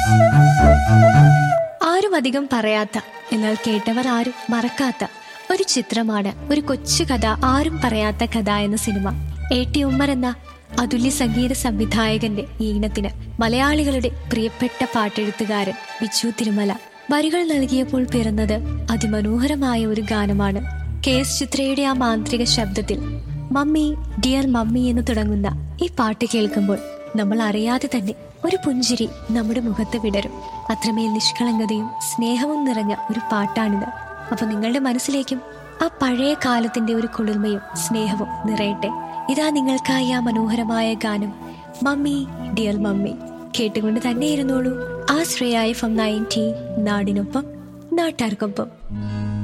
ആരും അധികം പറയാത്ത എന്നാൽ കേട്ടവർ ആരും മറക്കാത്ത ഒരു ചിത്രമാണ് ഒരു കൊച്ചു കഥ ആരും പറയാത്ത കഥ എന്ന സിനിമ എ ടി ഉമ്മർ എന്ന അതുല്യ സംഗീത സംവിധായകന്റെ ഈണത്തിന് മലയാളികളുടെ പ്രിയപ്പെട്ട പാട്ടെഴുത്തുകാരൻ ബിച്ചു തിരുമല വരികൾ നൽകിയപ്പോൾ പിറന്നത് അതിമനോഹരമായ ഒരു ഗാനമാണ് കെ എസ് ചിത്രയുടെ ആ മാന്ത്രിക ശബ്ദത്തിൽ മമ്മി ഡിയർ മമ്മി എന്ന് തുടങ്ങുന്ന ഈ പാട്ട് കേൾക്കുമ്പോൾ നമ്മൾ അറിയാതെ തന്നെ ഒരു പുഞ്ചിരി നമ്മുടെ മുഖത്ത് വിടരും അത്രമേൽ നിഷ്കളങ്കതയും സ്നേഹവും നിറഞ്ഞ ഒരു പാട്ടാണിത് അപ്പൊ നിങ്ങളുടെ മനസ്സിലേക്കും ആ പഴയ കാലത്തിന്റെ ഒരു കുളിർമയും സ്നേഹവും നിറയട്ടെ ഇതാ നിങ്ങൾക്കായി ആ മനോഹരമായ ഗാനം മമ്മി ഡിയർ മമ്മി കേട്ടുകൊണ്ട് തന്നെ ഇരുന്നോളൂ ആ ശ്രേയായ ഫ്രം നയൻറ്റി നാടിനൊപ്പം നാട്ടാർക്കൊപ്പം